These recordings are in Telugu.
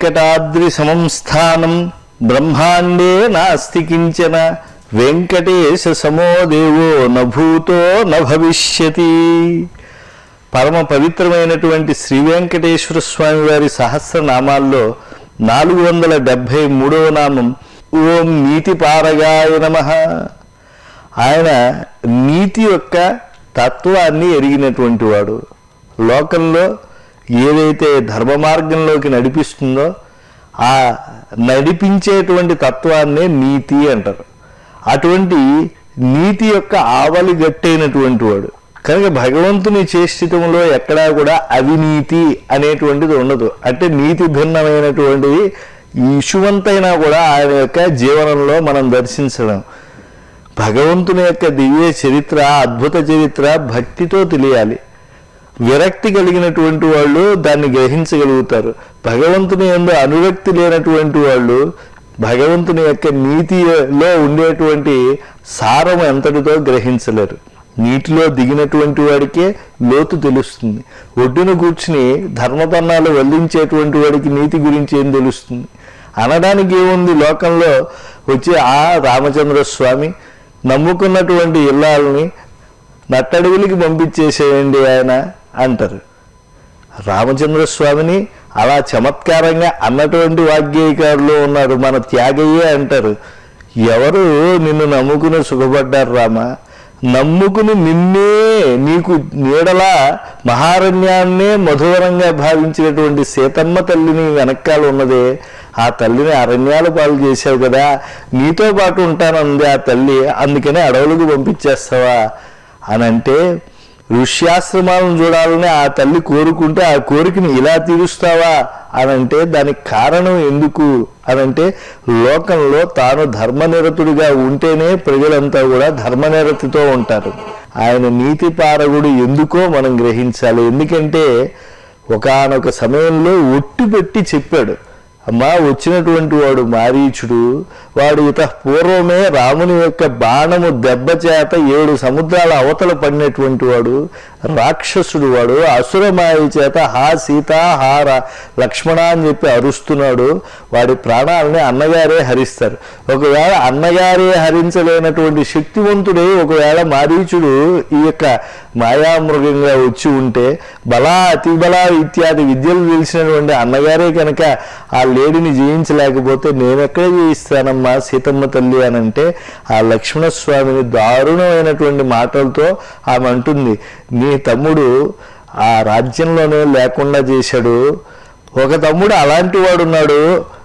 వెంకటాద్రి సంస్థానం బ్రహ్మాండే నాస్తి కించన వెంకటేశ సమో దేవో నభూతో నభవిష్యతి పరమ పవిత్రమైనటువంటి శ్రీ వెంకటేశ్వర స్వామి వారి సహస్రనామాల్లో నాలుగు వందల డెబ్భై మూడవ నామం ఓం నీతి పారగాయ నమ ఆయన నీతి యొక్క తత్వాన్ని ఎరిగినటువంటి వాడు లోకంలో ఏదైతే ధర్మ మార్గంలోకి నడిపిస్తుందో ఆ నడిపించేటువంటి తత్వాన్నే నీతి అంటారు అటువంటి నీతి యొక్క ఆవలి గట్టైనటువంటి వాడు కనుక భగవంతుని చేష్టితంలో ఎక్కడా కూడా అవినీతి అనేటువంటిది ఉండదు అంటే నీతి భిన్నమైనటువంటిది ఇషువంతైనా కూడా ఆయన యొక్క జీవనంలో మనం దర్శించడం భగవంతుని యొక్క దివ్య చరిత్ర అద్భుత చరిత్ర భక్తితో తెలియాలి విరక్తి కలిగినటువంటి వాళ్ళు దాన్ని గ్రహించగలుగుతారు భగవంతుని ఎందు అనురక్తి లేనటువంటి వాళ్ళు భగవంతుని యొక్క నీతిలో ఉండేటువంటి సారం ఎంతటితో గ్రహించలేరు నీటిలో దిగినటువంటి వాడికే లోతు తెలుస్తుంది ఒడ్డున కూర్చుని ధర్మపన్నాలు వల్లించేటువంటి వాడికి నీతి గురించి ఏం తెలుస్తుంది అనడానికి ఏముంది లోకంలో వచ్చి ఆ రామచంద్ర స్వామి నమ్ముకున్నటువంటి ఇల్లాలని నట్టడుగులకి పంపించేసేయండి ఆయన అంటారు రామచంద్ర స్వామిని అలా చమత్కారంగా అన్నటువంటి వాగ్గేయకారులు ఉన్నారు మన త్యాగయ్యే అంటారు ఎవరు నిన్ను నమ్ముకుని సుఖపడ్డారు రామ నమ్ముకుని నిన్నే నీకు నీడలా మహారణ్యాన్నే మధువరంగా భావించినటువంటి సీతమ్మ తల్లిని వెనకాల ఉన్నదే ఆ తల్లిని అరణ్యాల పాలు చేసావు కదా నీతో పాటు ఉంటానంది ఆ తల్లి అందుకని అడవులకు పంపించేస్తావా అని అంటే ఋష్యాశ్రమాలను చూడాలని ఆ తల్లి కోరుకుంటే ఆ కోరికని ఇలా తీరుస్తావా అని అంటే దానికి కారణం ఎందుకు అని అంటే లోకంలో తాను ధర్మనిరతుడిగా ఉంటేనే ప్రజలంతా కూడా ధర్మనిరతితో ఉంటారు ఆయన నీతి పారగుడు ఎందుకో మనం గ్రహించాలి ఎందుకంటే ఒకానొక సమయంలో ఒట్టి పెట్టి చెప్పాడు అమ్మా వచ్చినటువంటి వాడు మారీచుడు వాడు ఇత పూర్వమే రాముని యొక్క బాణము దెబ్బ చేత ఏడు సముద్రాల అవతల పడినటువంటి వాడు రాక్షసుడు వాడు అసురమాయ చేత హా సీత హా రా లక్ష్మణ అని చెప్పి అరుస్తున్నాడు వాడి ప్రాణాలని అన్నగారే హరిస్తారు ఒకవేళ అన్నగారే హరించలేనటువంటి శక్తివంతుడే ఒకవేళ మారీచుడు ఈ యొక్క మాయామృగంగా వచ్చి ఉంటే బలా అతిబల ఇత్యాది విద్యలు తెలిసినటువంటి అన్నగారే కనుక ఆ లేడిని జయించలేకపోతే నేనెక్కడ జయిస్తానమ్మా సీతమ్మ తల్లి అని అంటే ఆ లక్ష్మణస్వామిని దారుణమైనటువంటి మాటలతో ఆమె అంటుంది నీ తమ్ముడు ఆ రాజ్యంలోనే లేకుండా చేశాడు ఒక తమ్ముడు అలాంటి వాడున్నాడు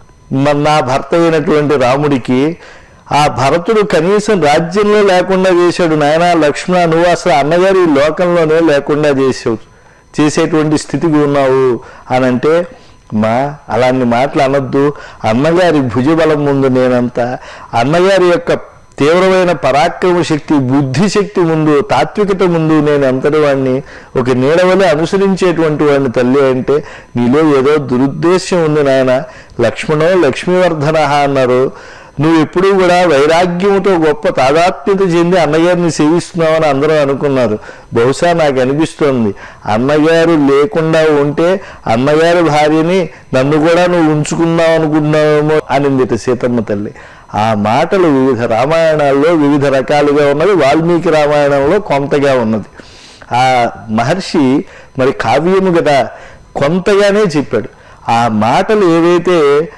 మన నా భర్త అయినటువంటి రాముడికి ఆ భరతుడు కనీసం రాజ్యంలో లేకుండా చేశాడు నాయన లక్ష్మణ నువ్వు అసలు అన్నగారు ఈ లోకంలోనే లేకుండా చేసావు చేసేటువంటి స్థితికి ఉన్నావు అని అంటే మా అలాంటి మాటలు అనొద్దు అన్నగారి భుజబలం ముందు నేనంతా అన్నగారి యొక్క తీవ్రమైన పరాక్రమ శక్తి బుద్ధి శక్తి ముందు తాత్వికత ముందు నేను అంతటి వాడిని ఒక నీడవలే అనుసరించేటువంటి వాడిని తల్లి అంటే నీలో ఏదో దురుద్దేశ్యం ఉంది నాయన లక్ష్మణో లక్ష్మీవర్ధన అన్నారు నువ్వు ఎప్పుడూ కూడా వైరాగ్యంతో గొప్ప తాదాత్మ్యత చెంది అన్నగారిని సేవిస్తున్నావని అందరూ అనుకున్నారు బహుశా నాకు అనిపిస్తోంది అన్నగారు లేకుండా ఉంటే అన్నగారి భార్యని నన్ను కూడా నువ్వు ఉంచుకున్నావు అనుకున్నావేమో అనిందిట సీతమ్మ తల్లి ఆ మాటలు వివిధ రామాయణాల్లో వివిధ రకాలుగా ఉన్నది వాల్మీకి రామాయణంలో కొంతగా ఉన్నది ఆ మహర్షి మరి కావ్యము కదా కొంతగానే చెప్పాడు ఆ మాటలు ఏవైతే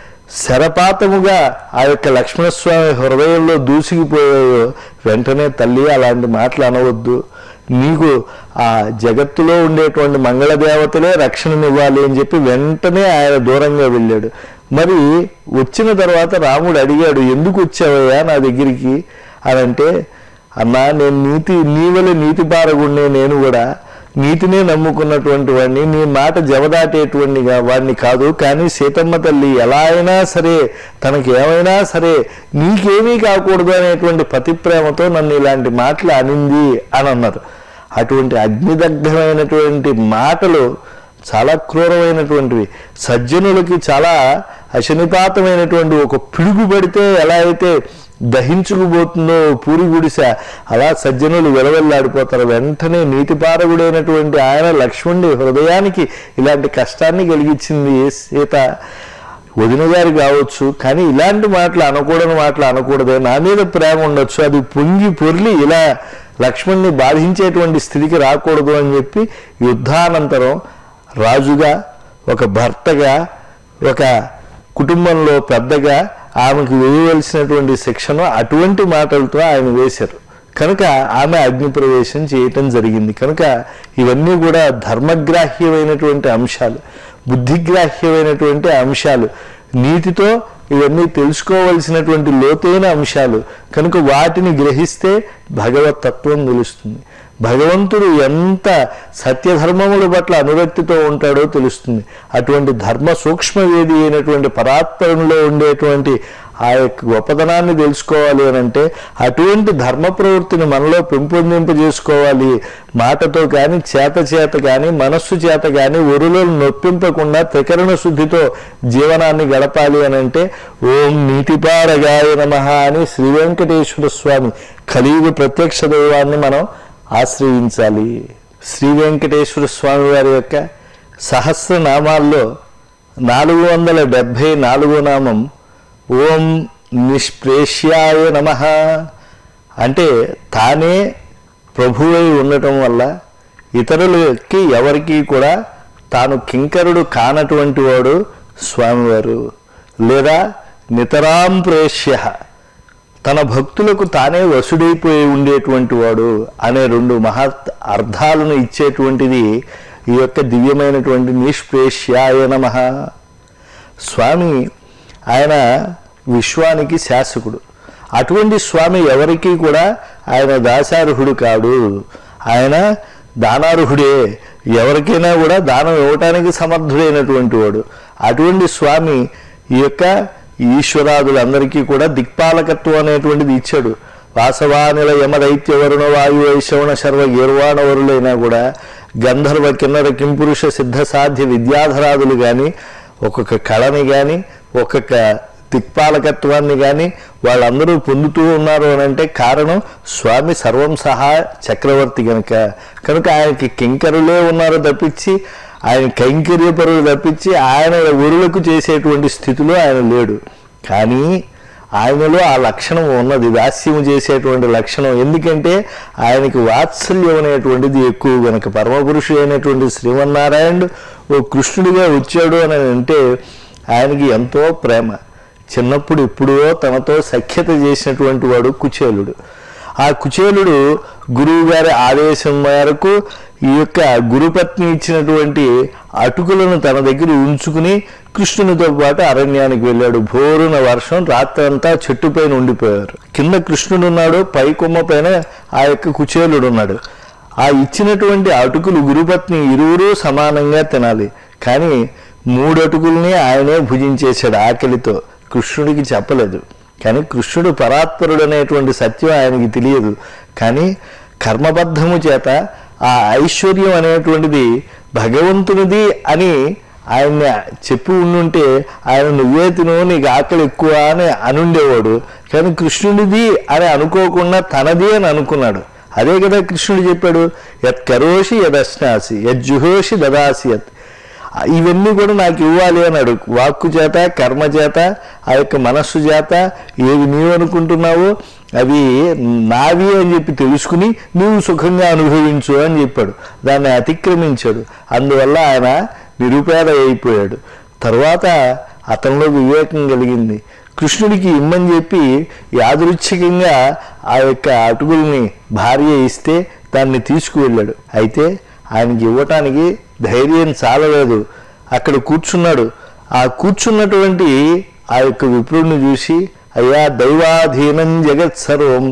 శరపాతముగా ఆ యొక్క లక్ష్మణస్వామి హృదయంలో దూసుకుపోయాయో వెంటనే తల్లి అలాంటి మాటలు అనవద్దు నీకు ఆ జగత్తులో ఉండేటువంటి మంగళదేవతలే రక్షణనివ్వాలి అని చెప్పి వెంటనే ఆయన దూరంగా వెళ్ళాడు మరి వచ్చిన తర్వాత రాముడు అడిగాడు ఎందుకు వచ్చావయ్యా నా దగ్గరికి అని అంటే అన్నా నేను నీతి నీవలే నీతి పారగుండే నేను కూడా నీతినే నమ్ముకున్నటువంటి వాడిని నీ మాట జవదాటేటువంటి వాడిని కాదు కానీ సీతమ్మ తల్లి ఎలా అయినా సరే తనకి ఏమైనా సరే నీకేమీ కాకూడదు అనేటువంటి పతి ప్రేమతో నన్ను ఇలాంటి మాటలు అనింది అని అన్నారు అటువంటి అగ్నిదగ్ధమైనటువంటి మాటలు చాలా క్రూరమైనటువంటివి సజ్జనులకి చాలా అశనిపాతమైనటువంటి ఒక పిడుగు పడితే ఎలా అయితే దహించుకుపోతుందో పూరి గుడిస అలా సజ్జనులు వెలవెల్లాడిపోతారు వెంటనే నీతిపారగుడైనటువంటి ఆయన లక్ష్మణుడి హృదయానికి ఇలాంటి కష్టాన్ని కలిగించింది సీత వదిన గారు కావచ్చు కానీ ఇలాంటి మాటలు అనకూడని మాటలు అనకూడదే నా మీద ప్రేమ ఉండొచ్చు అది పొంగి పొర్లి ఇలా లక్ష్మణ్ణి బాధించేటువంటి స్థితికి రాకూడదు అని చెప్పి యుద్ధానంతరం రాజుగా ఒక భర్తగా ఒక కుటుంబంలో పెద్దగా ఆమెకు వేయవలసినటువంటి శిక్షను అటువంటి మాటలతో ఆయన వేశారు కనుక ఆమె అగ్ని ప్రవేశం చేయటం జరిగింది కనుక ఇవన్నీ కూడా ధర్మగ్రాహ్యమైనటువంటి అంశాలు బుద్ధిగ్రాహ్యమైనటువంటి అంశాలు నీటితో ఇవన్నీ తెలుసుకోవలసినటువంటి లోతైన అంశాలు కనుక వాటిని గ్రహిస్తే భగవత్ తత్వం తెలుస్తుంది భగవంతుడు ఎంత సత్యధర్మముల పట్ల అనురక్తితో ఉంటాడో తెలుస్తుంది అటువంటి ధర్మ సూక్ష్మవేది అయినటువంటి పరాత్పరంలో ఉండేటువంటి ఆ యొక్క గొప్పతనాన్ని తెలుసుకోవాలి అని అంటే అటువంటి ధర్మ ప్రవృత్తిని మనలో పెంపొందింపజేసుకోవాలి మాటతో కానీ చేత చేత కానీ మనస్సు చేత కానీ ఒరులను నొప్పింపకుండా త్రికరణ శుద్ధితో జీవనాన్ని గడపాలి అని అంటే ఓం నీటిపారగాయ నమ అని శ్రీ వెంకటేశ్వర స్వామి ఖలీదు ప్రత్యక్ష దైవాన్ని మనం ఆశ్రయించాలి శ్రీ వెంకటేశ్వర స్వామి వారి యొక్క సహస్రనామాల్లో నాలుగు వందల డెబ్భై నాలుగో నామం ఓం నిష్ప్రేష్యాయ నమ అంటే తానే ప్రభువై ఉండటం వల్ల ఇతరులకి ఎవరికి కూడా తాను కింకరుడు కానటువంటి వాడు స్వామివారు లేదా నితరాం ప్రేష్య తన భక్తులకు తానే వసుడైపోయి ఉండేటువంటి వాడు అనే రెండు మహత్ అర్థాలను ఇచ్చేటువంటిది ఈ యొక్క దివ్యమైనటువంటి నిష్ప్రేష్యాయ నమ స్వామి ఆయన విశ్వానికి శాసకుడు అటువంటి స్వామి ఎవరికీ కూడా ఆయన దాసార్హుడు కాడు ఆయన దానార్హుడే ఎవరికైనా కూడా దానం ఇవ్వటానికి సమర్థుడైనటువంటి వాడు అటువంటి స్వామి ఈ యొక్క ఈశ్వరాదులందరికీ కూడా దిక్పాలకత్వం అనేటువంటిది ఇచ్చాడు వాసవానిల యమదైత్య వరుణ వాయు వైశ్రవణ శర్వ గీర్వాణవరులైనా కూడా గంధర్వ కిన్నర కింపురుష సిద్ధ సాధ్య విద్యాధరాదులు కానీ ఒక్కొక్క కళని కానీ ఒక్కొక్క దిక్పాలకత్వాన్ని కానీ వాళ్ళందరూ పొందుతూ ఉన్నారు అని అంటే కారణం స్వామి సర్వం సహా చక్రవర్తి కనుక కనుక ఆయనకి కింకరులే ఉన్నారు తప్పించి ఆయన కైంకర్యపరులు తప్పించి ఆయన ఊరులకు చేసేటువంటి స్థితిలో ఆయన లేడు కానీ ఆయనలో ఆ లక్షణం ఉన్నది దాస్యము చేసేటువంటి లక్షణం ఎందుకంటే ఆయనకి వాత్సల్యం అనేటువంటిది ఎక్కువ గనక పరమపురుషుడు అయినటువంటి శ్రీమన్నారాయణుడు ఓ కృష్ణుడిగా వచ్చాడు అని అంటే ఆయనకి ఎంతో ప్రేమ చిన్నప్పుడు ఎప్పుడో తనతో సఖ్యత చేసినటువంటి వాడు కుచేలుడు ఆ కుచేలుడు గురువు గారి ఆదేశం మేరకు ఈ యొక్క గురుపత్ని ఇచ్చినటువంటి అటుకులను తన దగ్గర ఉంచుకుని కృష్ణునితో పాటు అరణ్యానికి వెళ్ళాడు భోరున వర్షం రాత్రంతా చెట్టుపైన ఉండిపోయారు కింద కృష్ణుడు ఉన్నాడు పై కొమ్మ పైన ఆ యొక్క కుచేలుడు ఉన్నాడు ఆ ఇచ్చినటువంటి అటుకులు గురుపత్ని ఇరువురు సమానంగా తినాలి కానీ మూడు అటుకుల్ని ఆయనే భుజించేశాడు ఆకలితో కృష్ణుడికి చెప్పలేదు కానీ కృష్ణుడు పరాత్పరుడు అనేటువంటి సత్యం ఆయనకి తెలియదు కానీ కర్మబద్ధము చేత ఆ ఐశ్వర్యం అనేటువంటిది భగవంతునిది అని ఆయన చెప్పి ఉండుంటే ఆయన నువ్వే తిను నీకు ఆకలి ఎక్కువ అని అనుండేవాడు కానీ కృష్ణుడిది అని అనుకోకుండా తనది అని అనుకున్నాడు అదే కదా కృష్ణుడు చెప్పాడు యత్ కరోషి యదశ్నాసి యజ్జుహోషి దదాసి యత్ ఇవన్నీ కూడా నాకు ఇవ్వాలి అన్నాడు వాక్కు చేత కర్మ చేత ఆ యొక్క మనస్సు చేత ఏవి నీవు అనుకుంటున్నావో అవి నావి అని చెప్పి తెలుసుకుని నీవు సుఖంగా అనుభవించు అని చెప్పాడు దాన్ని అతిక్రమించాడు అందువల్ల ఆయన నిరుపేద అయిపోయాడు తర్వాత అతనిలో వివేకం కలిగింది కృష్ణుడికి ఇమ్మని చెప్పి యాదృచ్ఛికంగా ఆ యొక్క అటుకుల్ని భార్య ఇస్తే దాన్ని తీసుకువెళ్ళాడు అయితే ఆయనకి ఇవ్వటానికి ధైర్యం చాలలేదు అక్కడ కూర్చున్నాడు ఆ కూర్చున్నటువంటి ఆ యొక్క విప్రుడిని చూసి అయ్యా దైవాధీనం జగత్ సర్వం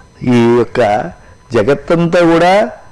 ఈ యొక్క జగత్తంతా కూడా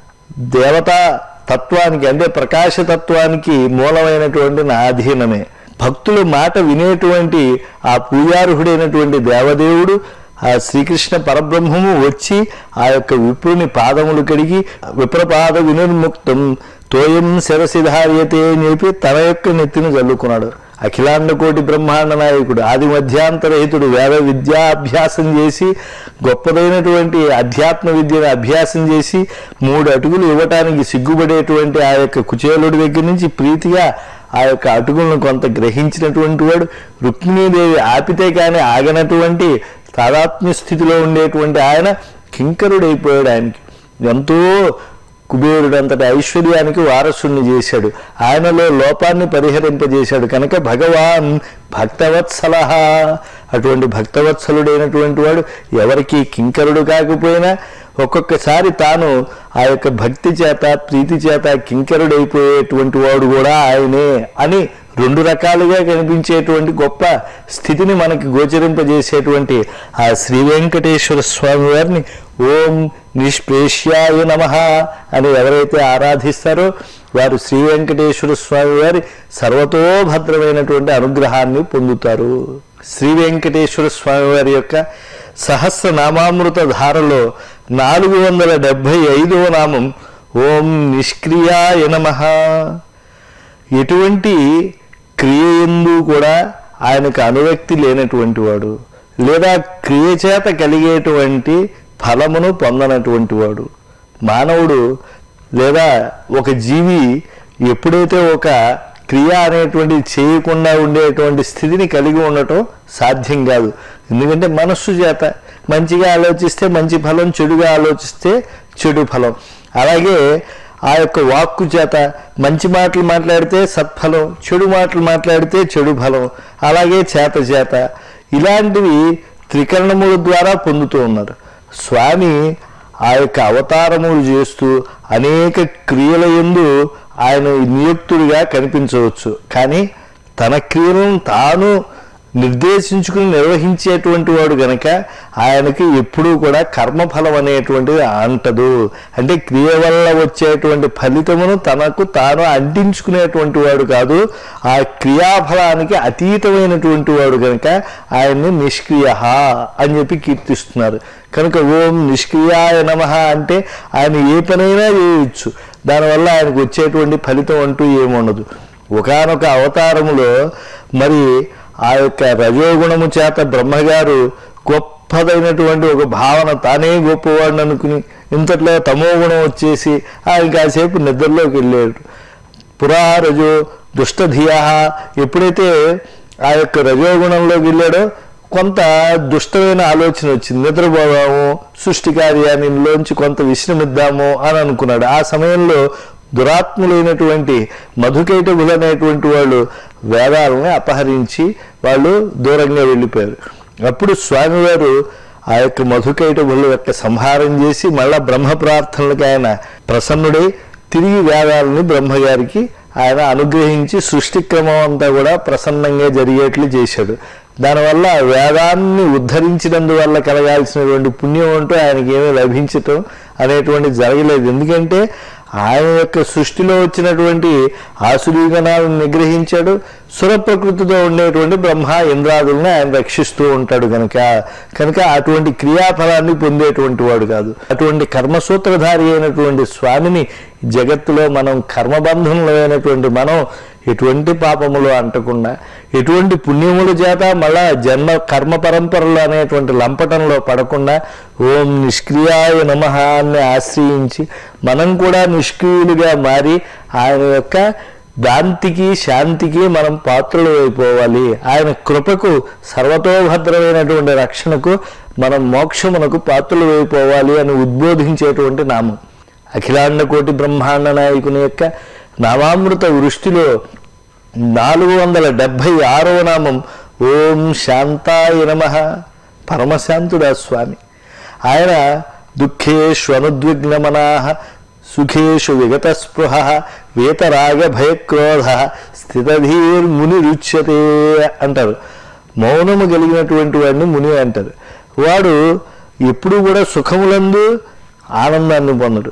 దేవతా తత్వానికి అంటే ప్రకాశతత్వానికి మూలమైనటువంటి నా అధీనమే భక్తుల మాట వినేటువంటి ఆ పూజార్హుడైనటువంటి దేవదేవుడు ఆ శ్రీకృష్ణ పరబ్రహ్మము వచ్చి ఆ యొక్క విప్రుని పాదములు కడిగి విప్రపాద వినిర్ముక్తం తోయం శిరసిధార్యతే అని చెప్పి తన యొక్క నెత్తిని చల్లుకున్నాడు అఖిలాండ కోటి బ్రహ్మాండ నాయకుడు ఆది మధ్యాంతరహితుడు వేద విద్యాభ్యాసం చేసి గొప్పదైనటువంటి అధ్యాత్మ విద్యను అభ్యాసం చేసి మూడు అటుకులు ఇవ్వటానికి సిగ్గుపడేటువంటి ఆ యొక్క కుచేలుడి దగ్గర నుంచి ప్రీతిగా ఆ యొక్క అటుకులను కొంత గ్రహించినటువంటి వాడు రుక్మిణీదేవి ఆపితే కానీ ఆగనటువంటి తాదాత్మ్య స్థితిలో ఉండేటువంటి ఆయన కింకరుడైపోయాడు ఆయనకి ఎంతో కుబేరుడు అంతటి ఐశ్వర్యానికి వారసుని చేశాడు ఆయనలో లోపాన్ని పరిహరింపజేశాడు కనుక భగవాన్ భక్తవత్సల అటువంటి భక్తవత్సలుడైనటువంటి వాడు ఎవరికి కింకరుడు కాకపోయినా ఒక్కొక్కసారి తాను ఆ యొక్క భక్తి చేత ప్రీతి చేత కింకరుడైపోయేటువంటి వాడు కూడా ఆయనే అని రెండు రకాలుగా కనిపించేటువంటి గొప్ప స్థితిని మనకి గోచరింపజేసేటువంటి ఆ శ్రీ వెంకటేశ్వర స్వామి వారిని ఓం నిష్ప్రేష్యాయ నమ అని ఎవరైతే ఆరాధిస్తారో వారు శ్రీ వెంకటేశ్వర స్వామి వారి సర్వతోభద్రమైనటువంటి అనుగ్రహాన్ని పొందుతారు శ్రీ వెంకటేశ్వర స్వామి వారి యొక్క సహస్రనామామృత ధారలో నాలుగు వందల డెబ్భై ఐదవ నామం ఓం నిష్క్రియాయ నమః ఎటువంటి క్రియ ఎందు కూడా ఆయనకు అనురక్తి లేనటువంటి వాడు లేదా క్రియ చేత కలిగేటువంటి ఫలమును పొందనటువంటి వాడు మానవుడు లేదా ఒక జీవి ఎప్పుడైతే ఒక క్రియ అనేటువంటిది చేయకుండా ఉండేటువంటి స్థితిని కలిగి ఉండటం సాధ్యం కాదు ఎందుకంటే మనస్సు చేత మంచిగా ఆలోచిస్తే మంచి ఫలం చెడుగా ఆలోచిస్తే చెడు ఫలం అలాగే ఆ యొక్క వాక్కు చేత మంచి మాటలు మాట్లాడితే సత్ఫలం చెడు మాటలు మాట్లాడితే చెడు ఫలం అలాగే చేత చేత ఇలాంటివి త్రికరణముల ద్వారా పొందుతూ ఉన్నారు స్వామి ఆ యొక్క అవతారములు చేస్తూ అనేక క్రియల ఎందు ఆయన నియుక్తుడిగా కనిపించవచ్చు కానీ తన క్రియలను తాను నిర్దేశించుకుని నిర్వహించేటువంటి వాడు గనక ఆయనకి ఎప్పుడూ కూడా కర్మఫలం అనేటువంటిది అంటదు అంటే క్రియ వల్ల వచ్చేటువంటి ఫలితమును తనకు తాను అంటించుకునేటువంటి వాడు కాదు ఆ క్రియాఫలానికి అతీతమైనటువంటి వాడు కనుక ఆయన్ని నిష్క్రియ అని చెప్పి కీర్తిస్తున్నారు కనుక ఓం నిష్క్రియాయ నమ అంటే ఆయన ఏ పనైనా చేయొచ్చు దానివల్ల ఆయనకు వచ్చేటువంటి ఫలితం అంటూ ఏముండదు ఒకనొక అవతారములో మరి ఆ యొక్క రజోగుణము చేత బ్రహ్మగారు గొప్పదైనటువంటి ఒక భావన తానే గొప్పవాడిని అనుకుని ఇంతట్లో తమో గుణం వచ్చేసి ఆయన కాసేపు నిద్రలోకి వెళ్ళాడు పురా రజో దుష్టధియా ఎప్పుడైతే ఆ యొక్క రజోగుణంలోకి వెళ్ళాడో కొంత దుష్టమైన ఆలోచన వచ్చింది నిద్రపోదాము సృష్టి కార్యాన్నిలోంచి కొంత విశ్రమిద్దాము అని అనుకున్నాడు ఆ సమయంలో దురాత్ములైనటువంటి మధుకైటబులు అనేటువంటి వాళ్ళు వేదాలని అపహరించి వాళ్ళు దూరంగా వెళ్ళిపోయారు అప్పుడు స్వామివారు ఆ యొక్క మధుకైటబుల యొక్క సంహారం చేసి మళ్ళా బ్రహ్మ ప్రార్థనలకు ఆయన ప్రసన్నుడై తిరిగి వేదాలని బ్రహ్మగారికి ఆయన అనుగ్రహించి సృష్టి క్రమం అంతా కూడా ప్రసన్నంగా జరిగేట్లు చేశాడు దానివల్ల వేదాన్ని ఉద్ధరించినందువల్ల కలగాల్సినటువంటి పుణ్యం అంటూ ఆయనకి ఏమీ లభించటం అనేటువంటి జరగలేదు ఎందుకంటే ఆయన యొక్క సృష్టిలో వచ్చినటువంటి ఆసురీగణాలను నిగ్రహించాడు సుర ప్రకృతితో ఉండేటువంటి బ్రహ్మ ఇంద్రాదుల్ని ఆయన రక్షిస్తూ ఉంటాడు కనుక కనుక అటువంటి క్రియాఫలాన్ని పొందేటువంటి వాడు కాదు అటువంటి కర్మసూత్రధారి అయినటువంటి స్వామిని జగత్తులో మనం కర్మబంధంలో అయినటువంటి మనం ఎటువంటి పాపములు అంటకుండా ఎటువంటి పుణ్యముల చేత మళ్ళా జన్మ కర్మ పరంపరలు అనేటువంటి లంపటంలో పడకుండా ఓం నిష్క్రియాయ నమ అని ఆశ్రయించి మనం కూడా నిష్క్రియులుగా మారి ఆయన యొక్క దాంతికి శాంతికి మనం పాత్రలు అయిపోవాలి ఆయన కృపకు సర్వతోభద్రమైనటువంటి రక్షణకు మనం మోక్షమునకు పాత్రలు అయిపోవాలి అని ఉద్బోధించేటువంటి నామం అఖిలాండ కోటి బ్రహ్మాండ నాయకుని యొక్క నామామృత వృష్టిలో నాలుగు వందల డెబ్భై ఆరవ నామం ఓం శాంతాయ నమ పరమశాంతుడా స్వామి ఆయన దుఃఖేషు అనుద్విగ్నమనా సుఖేషు విగత స్పృహ వేతరాగ భయక్రోధ స్థితధీర్ముని రుచ్యతే అంటారు మౌనము కలిగినటువంటి వాడిని ముని అంటారు వాడు ఎప్పుడు కూడా సుఖములందు ఆనందాన్ని పొందడు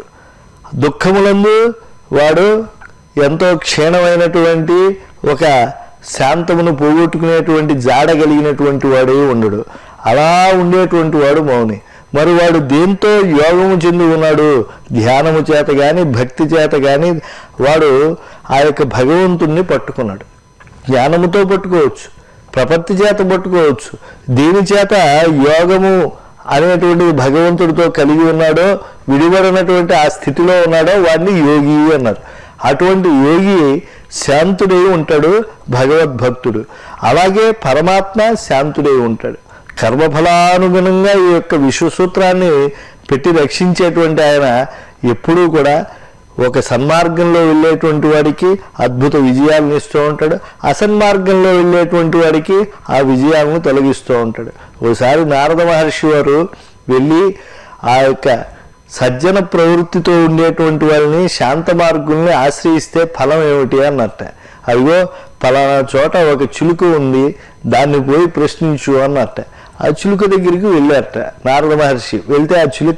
దుఃఖములందు వాడు ఎంతో క్షీణమైనటువంటి ఒక శాంతమును పోగొట్టుకునేటువంటి జాడ కలిగినటువంటి వాడే ఉండడు అలా ఉండేటువంటి వాడు మౌని మరి వాడు దేంతో యోగము చెంది ఉన్నాడు ధ్యానము చేత కానీ భక్తి చేత కానీ వాడు ఆ యొక్క భగవంతుణ్ణి పట్టుకున్నాడు జ్ఞానముతో పట్టుకోవచ్చు ప్రపత్తి చేత పట్టుకోవచ్చు దీని చేత యోగము అనేటువంటి భగవంతుడితో కలిగి ఉన్నాడో విడిపడినటువంటి ఆ స్థితిలో ఉన్నాడో వాడిని యోగి అన్నారు అటువంటి యోగి శాంతుడై ఉంటాడు భగవద్భక్తుడు అలాగే పరమాత్మ శాంతుడై ఉంటాడు కర్మఫలానుగుణంగా ఈ యొక్క విశ్వసూత్రాన్ని పెట్టి రక్షించేటువంటి ఆయన ఎప్పుడూ కూడా ఒక సన్మార్గంలో వెళ్ళేటువంటి వాడికి అద్భుత విజయాలను ఇస్తూ ఉంటాడు అసన్మార్గంలో వెళ్ళేటువంటి వాడికి ఆ విజయాలను తొలగిస్తూ ఉంటాడు ఒకసారి నారద మహర్షి వారు వెళ్ళి ఆ యొక్క సజ్జన ప్రవృత్తితో ఉండేటువంటి వాళ్ళని శాంత మార్గుల్ని ఆశ్రయిస్తే ఫలం ఏమిటి అన్నట్ట అదిగో ఫలానా చోట ఒక చిలుక ఉంది దాన్ని పోయి ప్రశ్నించు అన్నట్ట ఆ చిలుక దగ్గరికి వెళ్ళారట నారద మహర్షి వెళ్తే ఆ చిలుక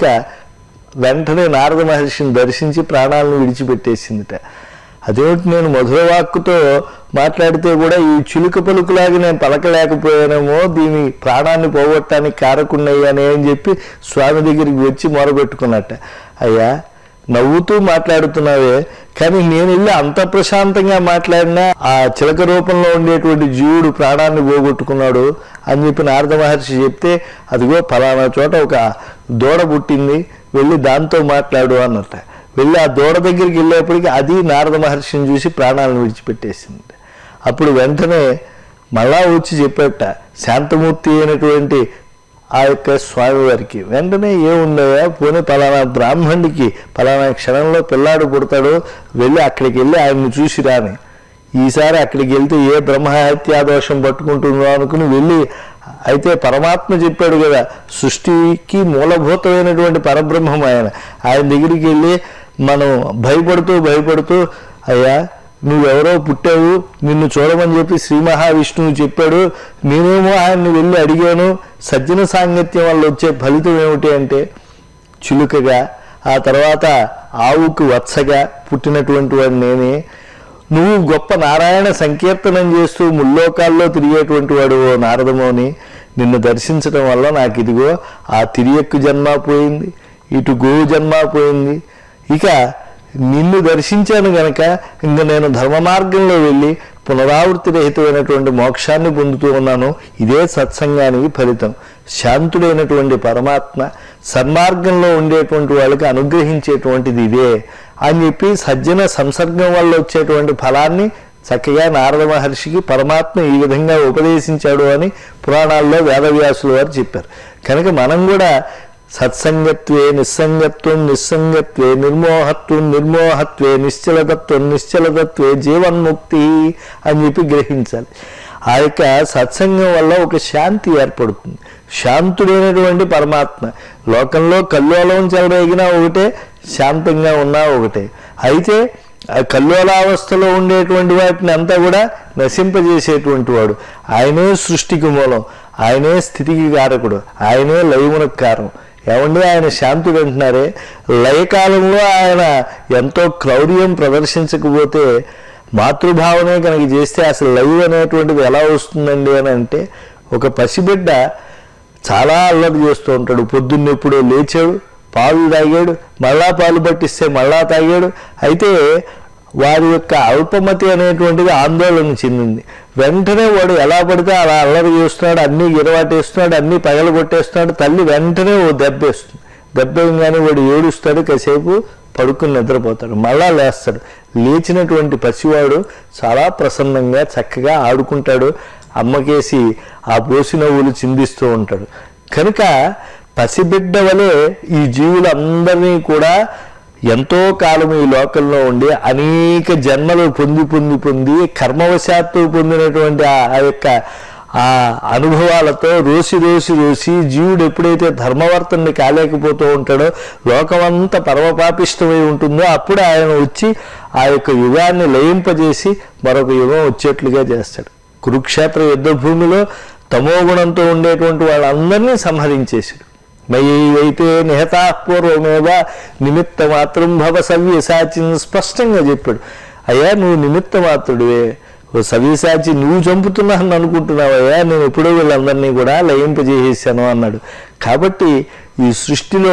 వెంటనే నారద మహర్షిని దర్శించి ప్రాణాలను విడిచిపెట్టేసిందిట అదేమిటి నేను మధుర వాక్కుతో మాట్లాడితే కూడా ఈ చిలుక పలుకులాగా నేను పలకలేకపోయానేమో దీని ప్రాణాన్ని పోగొట్టడానికి కారకున్నయ్యానే అని చెప్పి స్వామి దగ్గరికి వచ్చి మొరబెట్టుకున్నట్ట అయ్యా నవ్వుతూ మాట్లాడుతున్నావే కానీ నేను వెళ్ళి అంత ప్రశాంతంగా మాట్లాడినా ఆ చిలక రూపంలో ఉండేటువంటి జీవుడు ప్రాణాన్ని పోగొట్టుకున్నాడు అని చెప్పి నారద మహర్షి చెప్తే అదిగో ఫలానా చోట ఒక దూడ పుట్టింది వెళ్ళి దాంతో మాట్లాడు అన్నట్ట వెళ్ళి ఆ దూడ దగ్గరికి వెళ్ళేప్పటికి అది నారద మహర్షిని చూసి ప్రాణాలను విడిచిపెట్టేసింది అప్పుడు వెంటనే మళ్ళా వచ్చి చెప్పేట శాంతమూర్తి అయినటువంటి ఆ యొక్క స్వామివారికి వెంటనే ఏముందయ్యా పోనీ పలానా బ్రాహ్మణుడికి పలానా క్షణంలో పిల్లాడు పుడతాడు వెళ్ళి అక్కడికి వెళ్ళి ఆయన్ని చూసి రాని ఈసారి అక్కడికి వెళ్తే ఏ బ్రహ్మహత్యా దోషం పట్టుకుంటుందో అనుకుని వెళ్ళి అయితే పరమాత్మ చెప్పాడు కదా సృష్టికి మూలభూతమైనటువంటి పరబ్రహ్మం ఆయన ఆయన దగ్గరికి వెళ్ళి మనం భయపడుతూ భయపడుతూ అయ్యా నువ్వెవరో పుట్టావు నిన్ను చూడమని చెప్పి శ్రీ మహావిష్ణువు చెప్పాడు నేనేమో ఆయన్ని వెళ్ళి అడిగాను సజ్జన సాంగత్యం వల్ల వచ్చే ఫలితం ఏమిటి అంటే చిలుకగా ఆ తర్వాత ఆవుకు వత్సగా పుట్టినటువంటి వాడు నేనే నువ్వు గొప్ప నారాయణ సంకీర్తనం చేస్తూ ముల్లోకాల్లో తిరిగేటువంటి వాడు ఓ నారదమోని నిన్ను దర్శించడం వల్ల నాకు ఇదిగో ఆ తిరియక్కు జన్మ పోయింది ఇటు గోవు జన్మ పోయింది ఇక నిన్ను దర్శించాను గనక ఇంక నేను ధర్మ మార్గంలో వెళ్ళి పునరావృత్తి రహితమైనటువంటి మోక్షాన్ని పొందుతూ ఉన్నాను ఇదే సత్సంగానికి ఫలితం శాంతుడైనటువంటి పరమాత్మ సన్మార్గంలో ఉండేటువంటి వాళ్ళకి అనుగ్రహించేటువంటిది ఇదే అని చెప్పి సజ్జన సంసర్గం వల్ల వచ్చేటువంటి ఫలాన్ని చక్కగా నారద మహర్షికి పరమాత్మ ఈ విధంగా ఉపదేశించాడు అని పురాణాల్లో వేదవ్యాసులు వారు చెప్పారు కనుక మనం కూడా సత్సంగత్వే నిస్సంగత్వం నిస్సంగత్వే నిర్మోహత్వం నిర్మోహత్వే నిశ్చలతత్వం నిశ్చలతత్వే జీవన్ముక్తి అని చెప్పి గ్రహించాలి ఆ యొక్క సత్సంగం వల్ల ఒక శాంతి ఏర్పడుతుంది శాంతుడైనటువంటి పరమాత్మ లోకంలో కల్లోలం చెలరేగినా ఒకటే శాంతంగా ఉన్నా ఒకటే అయితే ఆ కల్లోలావస్థలో ఉండేటువంటి వాటిని అంతా కూడా నశింపజేసేటువంటి వాడు ఆయనే సృష్టికి మూలం ఆయనే స్థితికి కారకుడు ఆయనే లయమునకు కారణం ఏమండి ఆయన శాంతుడు అంటున్నారే లయకాలంలో ఆయన ఎంతో క్రౌర్యం ప్రదర్శించకపోతే మాతృభావనే కనుక చేస్తే అసలు లైవ్ అనేటువంటిది ఎలా వస్తుందండి అని అంటే ఒక పసిబిడ్డ చాలా అల్లరి చేస్తూ ఉంటాడు పొద్దున్న ఎప్పుడో లేచాడు పాలు తాగాడు మళ్ళా పాలు పట్టిస్తే మళ్ళా తాగాడు అయితే వారి యొక్క అల్పమతి అనేటువంటిది ఆందోళన చెందింది వెంటనే వాడు ఎలా పడితే అలా అల్లరి చేస్తున్నాడు అన్నీ గిరవాటేస్తున్నాడు అన్నీ పగల కొట్టేస్తున్నాడు తల్లి వెంటనే ఓ దెబ్బేస్తుంది దెబ్బేయంగానే వాడు ఏడుస్తాడు కాసేపు పడుకుని నిద్రపోతాడు మళ్ళా లేస్తాడు లేచినటువంటి పసివాడు చాలా ప్రసన్నంగా చక్కగా ఆడుకుంటాడు అమ్మకేసి ఆ పోసి నవ్వులు చిందిస్తూ ఉంటాడు కనుక పసిబిడ్డ వలె ఈ జీవులందరినీ కూడా ఎంతో కాలం ఈ లోకంలో ఉండి అనేక జన్మలు పొంది పొంది పొంది కర్మవశాత్తు పొందినటువంటి ఆ- ఆ యొక్క ఆ అనుభవాలతో రోసి రోసి రోసి జీవుడు ఎప్పుడైతే ధర్మవర్తన్ని కాలేకపోతూ ఉంటాడో లోకమంతా పరమపాపిష్టమై ఉంటుందో అప్పుడు ఆయన వచ్చి ఆ యొక్క యుగాన్ని లయింపజేసి మరొక యుగం వచ్చేట్లుగా చేస్తాడు కురుక్షేత్ర యుద్ధ భూమిలో తమో గుణంతో ఉండేటువంటి వాళ్ళందరినీ సంహరించేశాడు మయైతే నిహతా పూర్వమేవ నిమిత్త మాత్రం భవ సవ్యసాచిని స్పష్టంగా చెప్పాడు అయ్యా నువ్వు నిమిత్త మాత్రుడివే ఓ సవ్యసాచి నువ్వు చంపుతున్నాను అనుకుంటున్నావయ్యా నేను ఎప్పుడో వీళ్ళందరినీ కూడా లయింపజేసేసాను అన్నాడు కాబట్టి ఈ సృష్టిలో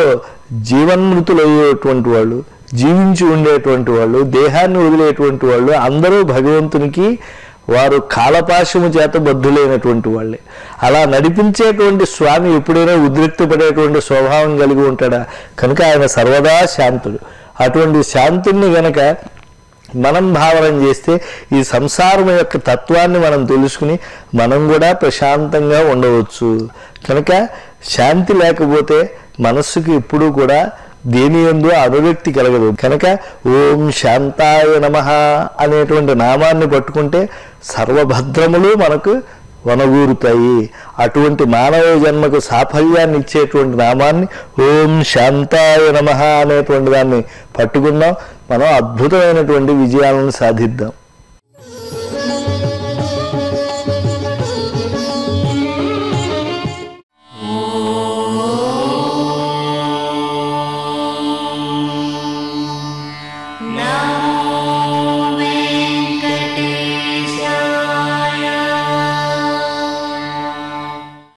జీవన్మృతులయ్యేటువంటి వాళ్ళు జీవించి ఉండేటువంటి వాళ్ళు దేహాన్ని వదిలేటువంటి వాళ్ళు అందరూ భగవంతునికి వారు కాలపాశము చేత బద్ధులైనటువంటి వాళ్ళే అలా నడిపించేటువంటి స్వామి ఎప్పుడైనా ఉద్రిక్తపడేటువంటి స్వభావం కలిగి ఉంటాడా కనుక ఆయన సర్వదా శాంతుడు అటువంటి శాంతుణ్ణి గనక మనం భావన చేస్తే ఈ సంసారం యొక్క తత్వాన్ని మనం తెలుసుకుని మనం కూడా ప్రశాంతంగా ఉండవచ్చు కనుక శాంతి లేకపోతే మనస్సుకి ఎప్పుడూ కూడా దేని ఎందు అనురక్తి కలగదు కనుక ఓం శాంతాయ నమ అనేటువంటి నామాన్ని పట్టుకుంటే సర్వభద్రములు మనకు వనగూరుతాయి అటువంటి మానవ జన్మకు సాఫల్యాన్ని ఇచ్చేటువంటి నామాన్ని ఓం శాంతాయ నమ అనేటువంటి దాన్ని పట్టుకుందాం మనం అద్భుతమైనటువంటి విజయాలను సాధిద్దాం